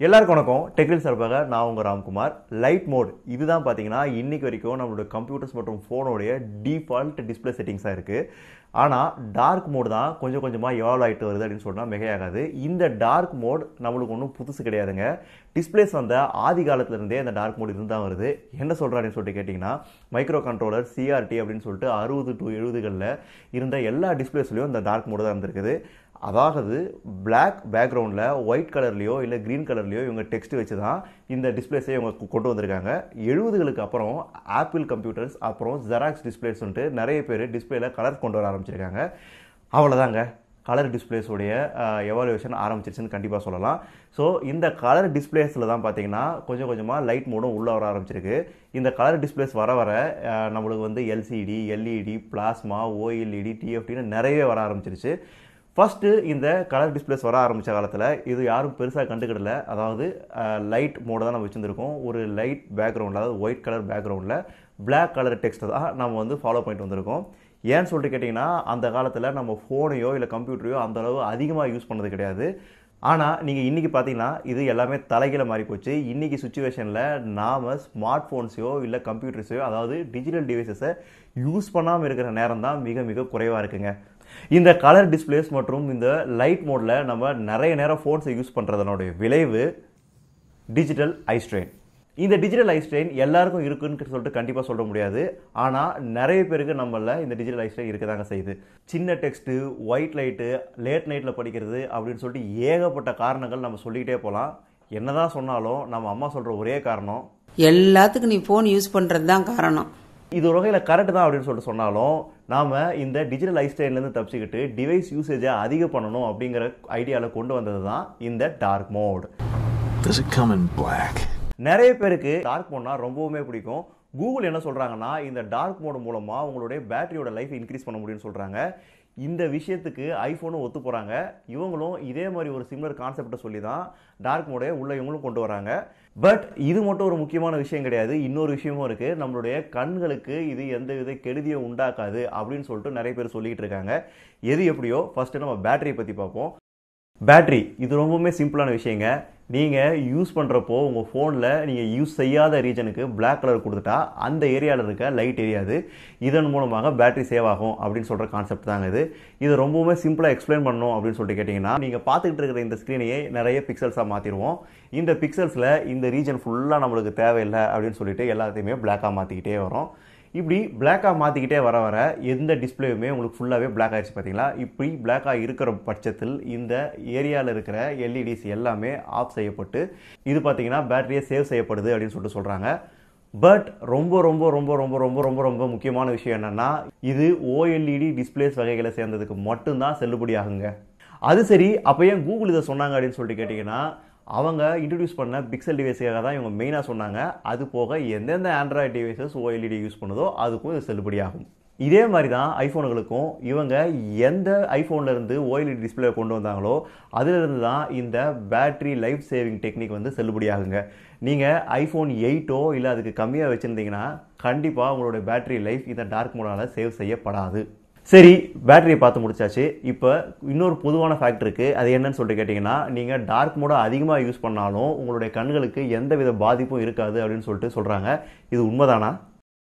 எல்லாருக்கும் வணக்கம் டெக்னில் சார்பாக நான் உங்கள் ராம்குமார் லைட் மோட் இதுதான் பார்த்தீங்கன்னா இன்னைக்கு வரைக்கும் நம்மளோட கம்ப்யூட்டர்ஸ் மற்றும் ஃபோனோடைய டிஃபால்ட் டிஸ்பிளே செட்டிங்ஸாக இருக்குது ஆனால் டார்க் மோட் தான் கொஞ்சம் கொஞ்சமாக எவால்வ் ஆகிட்டு வருது அப்படின்னு சொன்னால் மிகையாகாது இந்த டார்க் மோட் நம்மளுக்கு ஒன்றும் புதுசு கிடையாதுங்க டிஸ்பிளேஸ் வந்த ஆதி காலத்துல இருந்தே அந்த டார்க் மோட் இருந்தால் வருது என்ன சொல்கிறாருன்னு சொல்லிட்டு கேட்டிங்கன்னா மைக்ரோ கண்ட்ரோலர் சிஆர்டி அப்படின்னு சொல்லிட்டு அறுபது டு எழுபதுகளில் இருந்த எல்லா டிஸ்பிளேஸ்லையும் இந்த டார்க் மோடு தான் இருந்திருக்குது அதாவது Black பேக்ரவுண்டில் ஒயிட் கலர்லையோ இல்லை க்ரீன் கலர்லையோ இவங்க டெக்ஸ்ட் வச்சு தான் இந்த டிஸ்பிளேஸை இவங்க கொ- கொண்டு வந்திருக்காங்க எழுபதுகளுக்கு அப்புறம் ஆப்பிள் கம்ப்யூட்டர்ஸ் அப்புறம் ஜெராக்ஸ் டிஸ்பிளேஸ்ன்ட்டு நிறைய பேர் டிஸ்பிளேல கலர் கொண்டு வர ஆரம்பிச்சிருக்காங்க அவ்வளோதாங்க கலர் டிஸ்பிளேஸோடைய எவாலுவேஷன் ஆரம்பிச்சிருச்சுன்னு கண்டிப்பாக சொல்லலாம் ஸோ இந்த கலர் டிஸ்பிளேஸில் தான் பார்த்தீங்கன்னா கொஞ்சம் கொஞ்சமாக லைட் மோடும் உள்ளே வர ஆரம்பிச்சிருக்கு இந்த கலர் டிஸ்பிளேஸ் வர வர அஹ், நம்மளுக்கு வந்து எல்சிடி எல்இடி பிளாஸ்மா ஓஎல்இடி டிஎஃப்டின்னு நிறையவே வர ஆரம்பிச்சிருச்சு ஃபஸ்ட்டு இந்த கலர் டிஸ்பிளேஸ் வர ஆரம்பித்த காலத்தில் இது யாரும் பெருசாக கண்டுக்கிடல அதாவது லைட் மோட தான் நம்ம வச்சுருந்துருக்கோம் ஒரு லைட் பேக்ரவுண்டில் அதாவது ஒயிட் கலர் பேக்ரவுண்டில் Black கலர் டெக்ஸ்ட்டை தான் நம்ம வந்து ஃபாலோ பண்ணிட்டு வந்திருக்கோம் ஏன்னு சொல்லிட்டு கேட்டிங்கன்னா அந்த காலத்தில் நம்ம ஃபோனையோ இல்லை கம்ப்யூட்டரையோ அந்த அளவு அதிகமாக யூஸ் பண்ணது கிடையாது ஆனால் நீங்கள் இன்றைக்கி பார்த்தீங்கன்னா இது எல்லாமே தலைகீழ மாறி போச்சு இன்றைக்கி சுச்சுவேஷனில் நாம் ஸ்மார்ட் ஃபோன்ஸையோ இல்லை கம்ப்யூட்டர்ஸையோ அதாவது டிஜிட்டல் டிவைசஸை யூஸ் பண்ணாமல் இருக்கிற நேரம் தான் மிக மிக குறைவாக இருக்குங்க இந்த கலர் டிஸ்பிளேஸ் மற்றும் இந்த லைட் மோடில் நம்ம நிறைய நேரம் ஃபோன்ஸை யூஸ் பண்ணுறதனுடைய விளைவு டிஜிட்டல் ஐ ஸ்ட்ரெயின் இந்த டிஜிட்டல் ஐ ஸ்ட்ரெயின் எல்லாருக்கும் இருக்குன்னு சொல்லிட்டு கண்டிப்பாக சொல்ல முடியாது ஆனால் நிறைய பேருக்கு நம்மள இந்த டிஜிட்டல் ஐ ஸ்ட்ரெயின் இருக்கதாங்க செய்யுது சின்ன டெக்ஸ்ட்டு ஒயிட் லைட்டு லேட் நைட்டில் படிக்கிறது அப்படின்னு சொல்லிட்டு ஏகப்பட்ட காரணங்கள் நம்ம சொல்லிக்கிட்டே போகலாம் என்னதான் சொன்னாலும் நம்ம அம்மா சொல்கிற ஒரே காரணம் எல்லாத்துக்கும் நீ ஃபோன் யூஸ் பண்ணுறது தான் காரணம் இது ஒரு வகையில் கரெக்ட் தான் அப்படின்னு சொல்லிட்டு சொன்னாலும் நாம் இந்த டிஜிட்டல் லைஃப் ஸ்டைல்லேருந்து தப்பிச்சுக்கிட்டு டிவைஸ் யூசேஜை அதிகம் பண்ணணும் அப்படிங்கிற ஐடியாவில் கொண்டு வந்தது தான் இந்த dark mode Does it come in black? நிறைய பேருக்கு டார்க் மோட்னா ரொம்பவுமே பிடிக்கும் கூகுள் என்ன சொல்கிறாங்கன்னா இந்த டார்க் மோட் மூலமாக உங்களுடைய பேட்டரியோட லைஃப் இன்க்ரீஸ் பண்ண முடியும்னு சொல்கிறாங்க இந்த விஷயத்துக்கு ஐஃபோனும் ஒத்து போகிறாங்க இவங்களும் இதே மாதிரி ஒரு சிமிலர் கான்செப்டை சொல்லி தான் டார்க் மோடை உள்ள இவங்களும் கொண்டு வராங்க பட் இது மட்டும் ஒரு முக்கியமான விஷயம் கிடையாது இன்னொரு விஷயமும் இருக்குது நம்மளுடைய கண்களுக்கு இது எந்த வித கெடுதியும் உண்டாக்காது அப்படின்னு சொல்லிட்டு நிறைய பேர் சொல்லிக்கிட்டு இருக்காங்க எது எப்படியோ ஃபஸ்ட்டு நம்ம பேட்டரியை பற்றி பார்ப்போம் பேட்டரி இது ரொம்பவுமே சிம்பிளான விஷயங்க நீங்கள் யூஸ் பண்ணுறப்போ உங்கள் ஃபோனில் நீங்கள் யூஸ் செய்யாத ரீஜனுக்கு Black கலர் கொடுத்துட்டா அந்த ஏரியாவில் இருக்க லைட் எரியாது இதன் மூலமாக பேட்டரி சேவ் ஆகும் அப்படின்னு சொல்கிற கான்செப்ட் தாங்க இது இது ரொம்பவுமே சிம்பிளாக எக்ஸ்பிளைன் பண்ணணும் அப்படின்னு சொல்லிட்டு கேட்டிங்கன்னா நீங்கள் பார்த்துக்கிட்டு இருக்கிற இந்த ஸ்க்ரீனையே நிறைய பிக்சல்ஸாக மாற்றிடுவோம் இந்த பிக்சல்ஸில் இந்த ரீஜன் ஃபுல்லாக நம்மளுக்கு தேவையில்லை அப்படின்னு சொல்லிட்டு எல்லாத்தையுமே பிளாக்காக மாற்றிக்கிட்டே வரோம் இப்படி பிளாக்காக மாற்றிக்கிட்டே வர வர எந்த டிஸ்பிளேயுமே உங்களுக்கு ஃபுல்லாகவே பிளாக் ஆயிடுச்சு பார்த்தீங்களா இப்படி பிளாக்காக இருக்கிற பட்சத்தில் இந்த ஏரியாவில் இருக்கிற எல்இடிஸ் எல்லாமே ஆஃப் செய்யப்பட்டு இது பார்த்தீங்கன்னா பேட்டரியே சேவ் செய்யப்படுது அப்படின்னு சொல்லிட்டு சொல்கிறாங்க பட் ரொம்ப ரொம்ப ரொம்ப ரொம்ப ரொம்ப ரொம்ப ரொம்ப முக்கியமான விஷயம் என்னன்னா இது ஓஎல்இடி டிஸ்பிளேஸ் வகைகளை சேர்ந்ததுக்கு மட்டும்தான் செல்லுபடி ஆகுங்க அது சரி அப்போ ஏன் கூகுள் இதை சொன்னாங்க அப்படின்னு சொல்லிட்டு கேட்டிங்கன்னா அவங்க இன்ட்ரடியூஸ் பண்ண பிக்சல் டிவைஸுக்காக தான் இவங்க மெயினாக சொன்னாங்க அது போக எந்தெந்த ஆண்ட்ராய்டு டிவைசஸ் ஓஎல்இடி யூஸ் பண்ணுதோ அதுக்கும் இது செல்லுபடியாகும் இதே மாதிரி தான் ஐஃபோனுகளுக்கும் இவங்க எந்த ஐஃபோன்ல இருந்து ஓஎல்இடி டிஸ்பிளே கொண்டு வந்தாங்களோ அதிலிருந்து தான் இந்த பேட்டரி லைஃப் சேவிங் டெக்னிக் வந்து செல்லுபடியாகுங்க நீங்கள் ஐஃபோன் எயிட்டோ இல்லை அதுக்கு கம்மியாக வச்சுருந்தீங்கன்னா கண்டிப்பாக உங்களுடைய பேட்டரி லைஃப் இந்த டார்க் மோடால் சேவ் செய்யப்படாது சரி பேட்டரியை பார்த்து முடிச்சாச்சு இப்போ இன்னொரு பொதுவான ஃபேக்ட் இருக்கு அது என்னன்னு சொல்லிட்டு கேட்டிங்கன்னா நீங்கள் டார்க் மோட அதிகமாக யூஸ் பண்ணாலும் உங்களுடைய கண்களுக்கு எந்த வித பாதிப்பும் இருக்காது அப்படின்னு சொல்லிட்டு சொல்கிறாங்க இது உண்மைதானா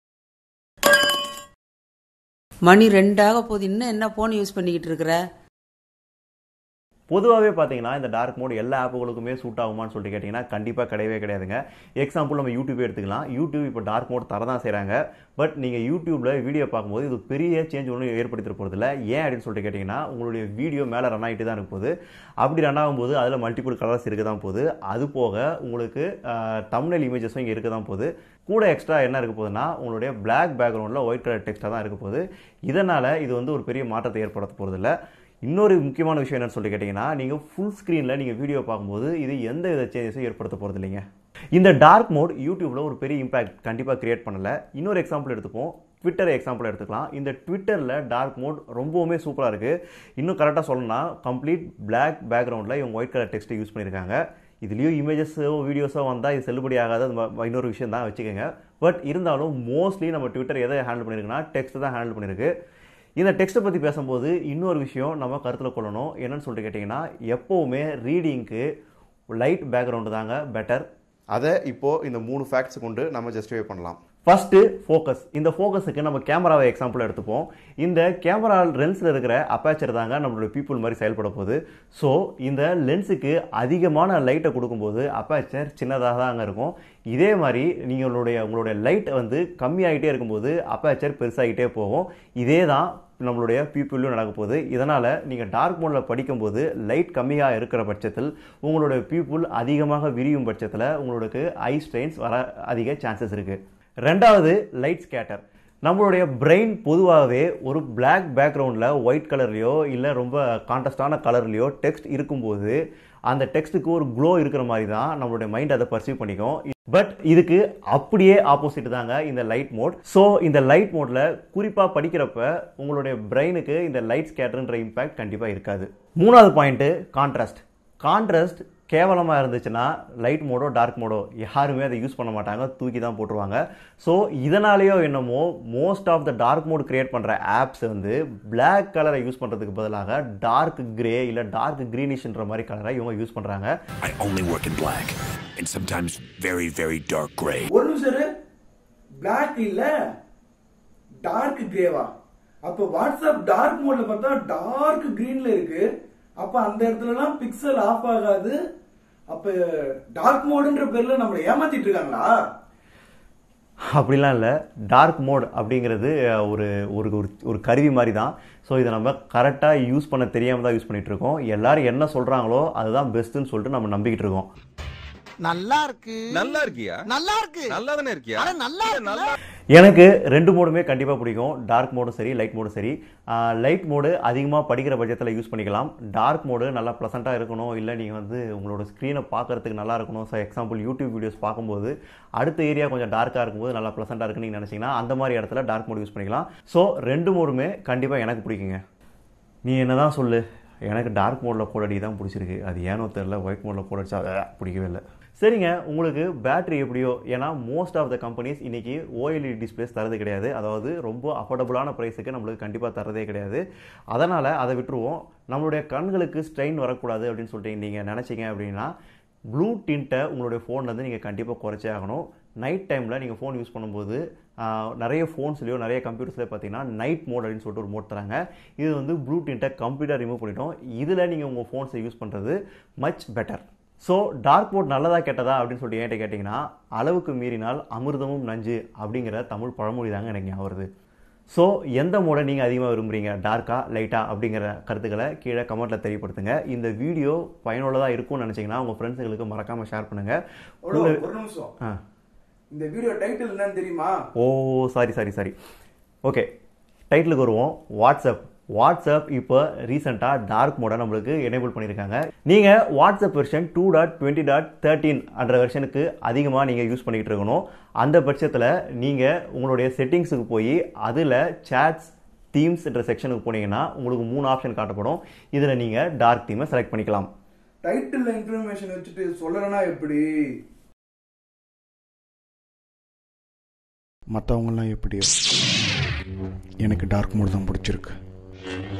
மணி ரெண்டாக போகுது இன்னும் என்ன ஃபோன் யூஸ் பண்ணிக்கிட்டு இருக்கிற பொதுவாகவே பார்த்தீங்கன்னா இந்த டார்க் மோட் எல்லா ஆப்புகளுக்குமே சூட் ஆகுமான்னு சொல்லிட்டு கேட்டிங்கன்னா கண்டிப்பாக கிடையவே கிடையாதுங்க எக்ஸாம்பிள் நம்ம யூடியூபே எடுத்துக்கலாம் யூடியூப் இப்போ டார்க் மோட் தரதான் செய்கிறாங்க பட் நீங்கள் யூடியூப்பில் வீடியோ பார்க்கும்போது இது பெரிய சேஞ்ச் ஒன்றும் ஏற்படுத்திட போகிறதில்ல ஏன் அப்படின்னு சொல்லிட்டு கேட்டிங்கன்னா உங்களுடைய வீடியோ மேலே ரன் ஆகிட்டு தான் இருக்க போகுது அப்படி ரன் ஆகும்போது அதில் மல்டிபிள் கலர்ஸ் இருக்க தான் போகுது அது போக உங்களுக்கு தம்னல் இமேஜஸும் இங்கே இருக்க தான் போகுது கூட எக்ஸ்ட்ரா என்ன இருக்க போகுதுன்னா உங்களுடைய Black பேக்ரவுண்டில் ஒயிட் கலர் டெக்ஸ்ட்டாக தான் இருக்க போகுது இதனால் இது வந்து ஒரு பெரிய மாற்றத்தை ஏற்படுத்த போகிறதில்ல இன்னொரு முக்கியமான விஷயம் என்னன்னு சொல்லி கேட்டிங்கன்னா நீங்கள் ஃபுல் ஸ்க்ரீனில் நீங்கள் வீடியோ பார்க்கும்போது இது எந்த வித சேஞ்சஸும் ஏற்படுத்த போகிறது இல்லைங்க இந்த டார்க் மோட் யூடியூப்பில் ஒரு பெரிய இம்பாக்ட் கண்டிப்பாக கிரியேட் பண்ணல இன்னொரு எக்ஸாம்பிள் எடுத்துப்போம் ட்விட்டர் எக்ஸாம்பிள் எடுத்துக்கலாம் இந்த ட்விட்டரில் டார்க் மோட் ரொம்பவுமே சூப்பராக இருக்குது இன்னும் கரெக்டாக சொல்லணும்னா கம்ப்ளீட் Black பேக்ரவுண்டில் இவங்க ஒயிட் கலர் டெக்ஸ்ட்டை யூஸ் பண்ணியிருக்காங்க இதுலேயும் இமேஜஸோ வீடியோஸோ வந்தால் இது செல்லுபடி ஆகாத அது ம- இன்னொரு விஷயம் தான் வச்சுக்கோங்க பட் இருந்தாலும் மோஸ்ட்லி நம்ம ட்விட்டர் எதை ஹேண்டில் பண்ணியிருக்குன்னா டெக்ஸ்ட் தான் ஹேண்டில் பண்ணியிருக்கு இந்த டெக்ஸ்ட்டை பற்றி பேசும்போது இன்னொரு விஷயம் நம்ம கருத்தில் கொள்ளணும் என்னன்னு சொல்லிட்டு கேட்டிங்கன்னா எப்போவுமே ரீடிங்க்கு லைட் பேக்ரவுண்டு தாங்க பெட்டர் அதை இப்போ இந்த மூணு ஃபேக்ட்ஸ் கொண்டு நம்ம ஜஸ்டிஃபை பண்ணலாம் ஃபர்ஸ்ட்டு ஃபோக்கஸ் இந்த ஃபோக்கஸுக்கு நம்ம கேமராவை எக்ஸாம்பிள் எடுத்துப்போம் இந்த கேமரா லென்ஸில் இருக்கிற அப்பேச்சர் தாங்க நம்மளோட பீப்புள் மாதிரி செயல்பட போகுது ஸோ இந்த லென்ஸுக்கு அதிகமான லைட்டை கொடுக்கும்போது அப்பேச்சர் சின்னதாக தாங்க இருக்கும் இதே மாதிரி நீங்களுடைய உங்களுடைய லைட் வந்து கம்மியாகிட்டே இருக்கும்போது அப்பேச்சர் பெருசாகிட்டே போகும் இதே தான் நம்மளுடைய பீப்புளும் நடக்க போகுது இதனால் நீங்கள் டார்க் மோடில் படிக்கும்போது லைட் கம்மியாக இருக்கிற பட்சத்தில் உங்களுடைய பீப்புள் அதிகமாக விரியும் பட்சத்தில் உங்களுக்கு ஐ ஸ்ட்ரெயின்ஸ் வர அதிக சான்சஸ் இருக்குது ரெண்டாவது லைட் ஸ்கேட்டர் நம்மளுடைய பிரெயின் பொதுவாகவே ஒரு Black பேக்ரவுண்டில் ஒயிட் கலர்லையோ இல்லை ரொம்ப கான்ட்ராஸ்டான கலர்லையோ டெக்ஸ்ட் இருக்கும்போது அந்த டெக்ஸ்ட்டுக்கு ஒரு க்ளோ இருக்கிற மாதிரி தான் நம்மளுடைய மைண்ட் அதை பர்சீவ் பண்ணிக்கும் பட் இதுக்கு அப்படியே ஆப்போசிட் தாங்க இந்த லைட் மோட் ஸோ இந்த லைட் மோடில் குறிப்பாக படிக்கிறப்ப உங்களுடைய பிரெயினுக்கு இந்த லைட் ஸ்கேட்டர்ன்ற இம்பாக்ட் கண்டிப்பாக இருக்காது மூணாவது பாயிண்ட்டு கான்ட்ராஸ்ட் கான்ட்ராஸ்ட் கேவலமாக இருந்துச்சுன்னா லைட் மோடோ டார்க் மோடோ யாருமே அதை யூஸ் பண்ண மாட்டாங்க தூக்கி தான் போட்டுருவாங்க ஸோ இதனாலேயோ என்னமோ most of the dark mode create பண்ணுற ஆப்ஸ் வந்து Black கலரை யூஸ் பண்ணுறதுக்கு பதிலாக டார்க் கிரே இல்லை டார்க் க்ரீனிஷ்ன்ற மாதிரி கலரை இவங்க யூஸ் பண்ணுறாங்க I only work in black, and sometimes very, very dark gray. ஒரு நிமிஷம் இரு. Black இல்ல டார்க் கிரேவா அப்ப வாட்ஸ்அப் டார்க் மோட்ல பார்த்தா டார்க் கிரீன்ல இருக்கு அப்ப அந்த இடத்துல எல்லாம் பிக்சல் ஆஃப் ஆகாது அப்ப டார்க் மோடுன்ற பேர்ல நம்மள ஏமாத்திட்டு இருக்காங்களா அப்படிலாம் இல்லை டார்க் மோட் அப்படிங்கிறது அஹ், ஒரு ஒரு ஒரு- ஒரு கருவி மாதிரி தான் ஸோ இதை நம்ம கரெக்டாக யூஸ் பண்ண தெரியாமல் தான் யூஸ் பண்ணிட்டு இருக்கோம் எல்லாரும் என்ன சொல்கிறாங்களோ அதுதான் பெஸ்ட்டுன்னு சொல்லிட்டு நம்ம நம்பிக்கிட்டு இருக்கோம் நல்லா இருக்கு நல்லா இருக்கியா நல்லா இருக்கு நல்லா தானே இருக்கியா அட நல்லா நல்லா எனக்கு ரெண்டு மோடுமே கண்டிப்பாக பிடிக்கும் டார்க் மோடும் சரி லைட் மோடும் சரி லைட் மோடு அதிகமாக படிக்கிற பட்சத்தில் யூஸ் பண்ணிக்கலாம் டார்க் மோடு நல்லா ப்ளசண்ட்டாக இருக்கணும் இல்லை நீங்கள் வந்து உங்களோட ஸ்க்ரீனை பார்க்கறதுக்கு நல்லா இருக்கணும் ஸோ எக்ஸாம்பிள் யூடியூப் வீடியோஸ் பார்க்கும்போது அடுத்த ஏரியா கொஞ்சம் டார்க்காக இருக்கும்போது நல்லா ப்ளசண்ட்டாக இருக்குன்னு நீங்கள் நினச்சிங்கன்னா அந்த மாதிரி இடத்துல டார்க் மோடு யூஸ் பண்ணிக்கலாம் ஸோ ரெண்டு மோடுமே கண்டிப்பாக எனக்கு பிடிக்குங்க நீ என்னதான் சொல்லு எனக்கு டார்க் மோடில் கோடடி தான் பிடிச்சிருக்கு அது ஏனோ தெரில ஒயிட் மோடில் கோடடிச்சா அஹ், பிடிக்கவே இல்லை சரிங்க உங்களுக்கு பேட்டரி எப்படியோ ஏன்னா மோஸ்ட் ஆஃப் த கம்பெனிஸ் இன்னைக்கு ஓஎல்இ டிஸ்பிளேஸ் தரது கிடையாது அதாவது ரொம்ப அஃபோர்டபுளான ப்ரைஸுக்கு நம்மளுக்கு கண்டிப்பாக தரதே கிடையாது அதனால் அதை விட்டுருவோம் நம்மளுடைய கண்களுக்கு ஸ்ட்ரெயின் வரக்கூடாது அப்படின்னு சொல்லிட்டு நீங்கள் நினச்சிங்க அப்படின்னா ப்ளூ டிண்ட்டை உங்களுடைய ஃபோன்லேருந்து நீங்கள் கண்டிப்பாக குறைச்சே ஆகணும் நைட் டைமில் நீங்கள் ஃபோன் யூஸ் பண்ணும்போது ஆஹ், நிறைய ஃபோன்ஸ்லையோ நிறைய கம்ப்யூட்டர்ஸ்லையோ பார்த்தீங்கன்னா நைட் மோட் அப்படின்னு சொல்லிட்டு ஒரு மோட் தராங்க இது வந்து ப்ளூ டிண்ட்டை கம்ப்ளீட்டாக ரிமூவ் பண்ணிட்டோம் இதில் நீங்கள் உங்கள் ஃபோன்ஸை யூஸ் பண்ணுறது much better so dark mode நல்லதா கெட்டதா அப்படின்னு சொல்லிட்டு என்கிட்ட கேட்டிங்கன்னா அளவுக்கு மீறினால் அமிர்தமும் நஞ்சு அப்படிங்கிற தமிழ் பழமொழி தாங்க எனக்கு ஞாபகம் வருது ஸோ எந்த மோடை நீங்கள் அதிகமாக விரும்புகிறீங்க டார்க்கா லைட்டா அப்படிங்கிற கருத்துக்களை கீழே கமெண்ட்டில் தெரியப்படுத்துங்க இந்த வீடியோ பயனுள்ளதாக இருக்கும்னு நினச்சிங்கன்னா உங்கள் ஃப்ரெண்ட்ஸுங்களுக்கு மறக்காமல் ஷேர் பண்ணுங்கள் ஒரு ஒரு நிமிஷம் ஆ இந்த வீடியோ டைட்டில் என்னன்னு தெரியுமா oh sorry sorry sorry okay டைட்டிலுக்கு வருவோம் வாட்ஸ்அப் வாட்ஸ்அப் இப்போ ரீசெண்டாக டார்க் மோடை நம்மளுக்கு எனேபிள் பண்ணியிருக்காங்க நீங்கள் WhatsApp version two dot twenty dot thirteen என்ற வெர்ஷனுக்கு அதிகமாக நீங்கள் யூஸ் பண்ணிக்கிட்டு இருக்கணும் அந்த பட்சத்தில் நீங்கள் உங்களுடைய செட்டிங்ஸுக்கு போய் அதில் சேட்ஸ் தீம்ஸ் என்ற செக்ஷனுக்கு போனீங்கன்னா உங்களுக்கு மூணு ஆப்ஷன் காட்டப்படும் இதில் நீங்கள் டார்க் தீமை செலக்ட் பண்ணிக்கலாம் டைட்டில் இன்ஃபர்மேஷன் வச்சுட்டு சொல்லலனா எப்படி மற்றவங்கெல்லாம் எப்படியோ எனக்கு டார்க் மோட் தான் பிடிச்சிருக்கு